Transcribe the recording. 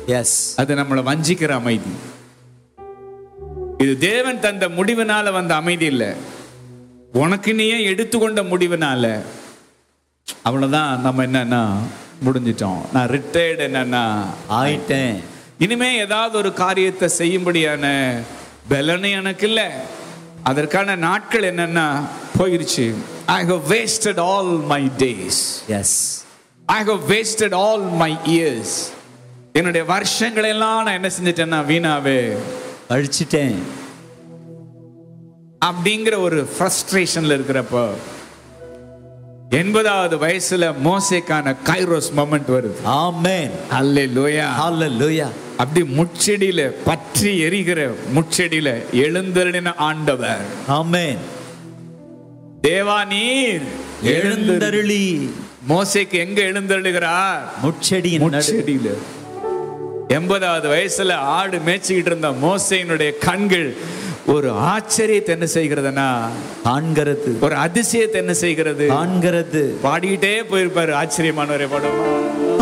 S அது நம்மளை வஞ்சிக்கிற அமைதி இது தேவன் தந்த முடிவினால வந்த அமைதி இல்லை உனக்கு நீயே எடுத்துக்கொண்ட முடிவினால அவ்வளவுதான் நம்ம என்னன்னா முடிஞ்சிட்டோம் நான் ரிட்டையர்டு என்னன்னா ஆயிட்டேன் இனிமே ஏதாவது ஒரு காரியத்தை செய்யும்படியான பலனை எனக்கு இல்லை அதற்கான நாட்கள் என்னன்னா போயிருச்சு I have wasted all my days as I have wasted all my years என்னுடைய வருஷங்களை எல்லாம் நான் என்ன செஞ்சிட்டேன்னா வீணாவே அழிச்சிட்டேன் அப்படிங்கிற ஒரு ஃப்ரஸ்ட்ரேஷன்ல இருக்கிறப்போ எண்பதாவது வயசுல மோசேக்கான கைரோஸ் மொமெண்ட் வருது ஆமென் அல்லே லோயா ஹalleluya அப்படி முச்செடியில பற்றி எரிகிற முச்செடியில எழுந்தருளின ஆண்டவர் ஆமென் தேவா நீர் எழுந்தருளி எழுந்தருளி மோசேக்கு எங்க எழுந்தருளுகிறார் முட்செடியின் நடு முச்செடியில எண்பதாவது வயசுல ஆடு மேய்ச்சிக்கிட்டு இருந்த மோசையினுடைய கண்கள் ஒரு ஆச்சரியத்தை என்ன செய்கிறதுனா காண்கிறது ஒரு அதிசயத்தை என்ன செய்கிறது காண்கிறது பாடிக்கிட்டே போயிருப்பாரு ஆச்சரியமானவரே படம்